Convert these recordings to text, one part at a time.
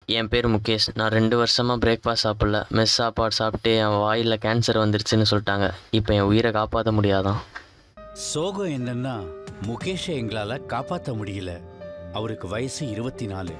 என் பேர் முகேஷ் நான் ரெண்டு வருஷமாக பிரேக்ஃபாஸ்ட் சாப்பிடல மெஸ் சாப்பாடு சாப்பிட்டு என் வாயில் கேன்சர் வந்துருச்சுன்னு சொல்லிட்டாங்க இப்போ என் உயிரை காப்பாற்ற முடியாதான் சோகம் என்னன்னா முகேஷை எங்களால காப்பாற்ற முடியல அவருக்கு வயசு இருபத்தி நாலு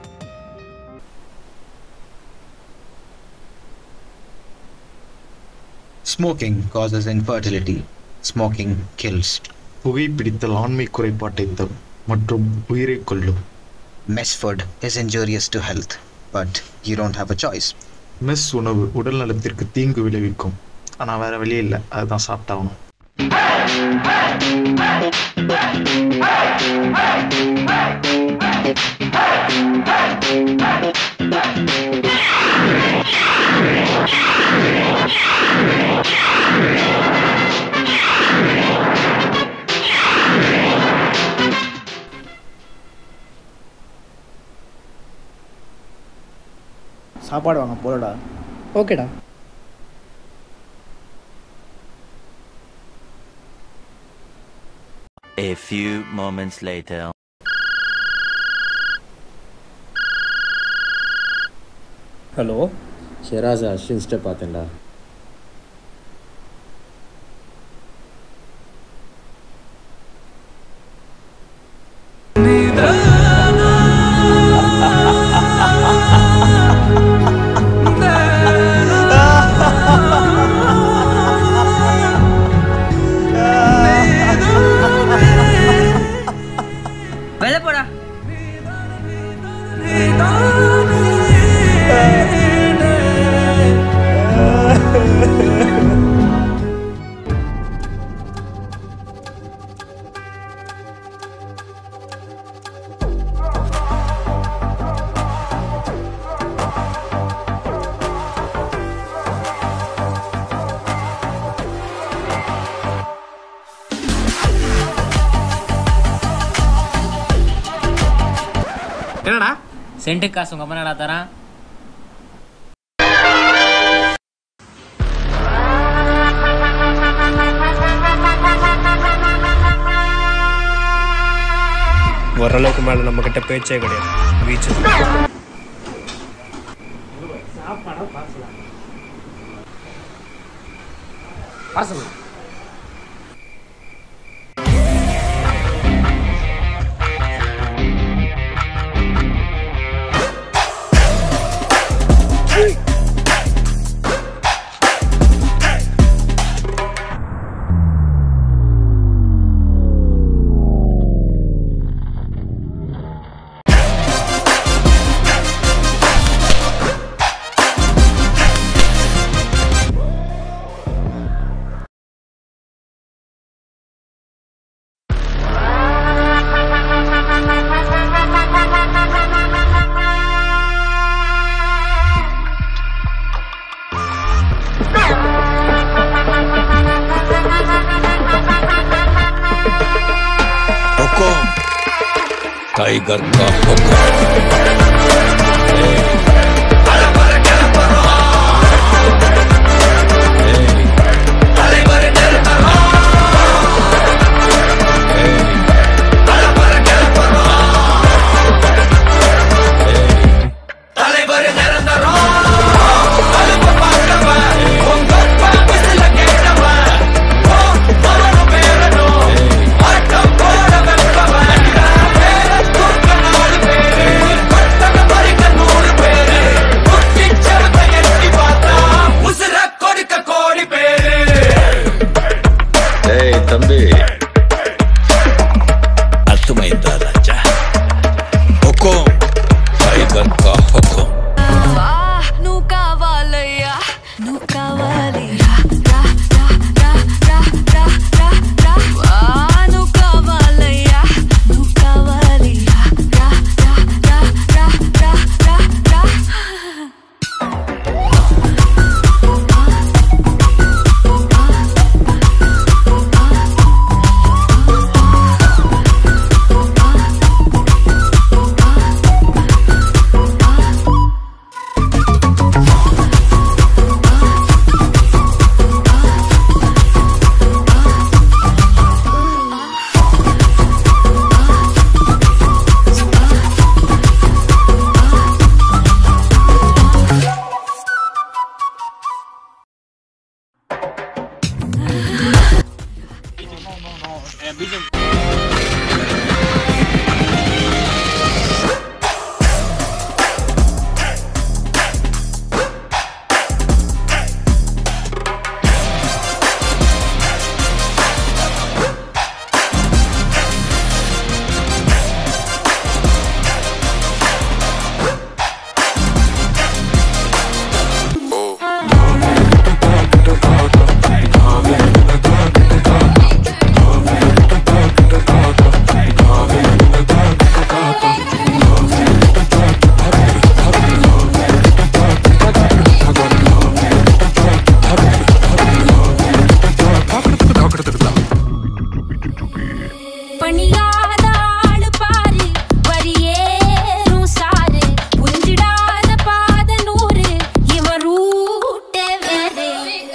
Smoking causes infertility. Smoking kills. புகைப்பிடித்தல் ஆண்மை குறைபாட்டை தரும் மற்றும் உயிரை கொல்லும் Mess food is injurious to health, but you don't have a choice. Mess உணவு உடல் நலத்திற்கு தீங்கு விளைவிக்கும் ஆனால் வேற வழியே இல்லை அதுதான் சாப்பிட்டாகணும் சாப்பாடு வாங்க போலடா ஓகேடா A few moments later. Hello ஷெராஸ் அஸ்வின்ஸ்ட்டை பார்த்தேன்டா வெளில போடா என்னடா சென்ட்டு காசு உங்க அம்மா என்னடா தரான் ஓரளவுக்கு மேலே நம்ம கிட்ட பேச்சே கிடையாது பீச்சு பார்சல் टाइगर का हुक्म ஆட்டம் போட வெப்பவன்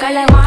Call I want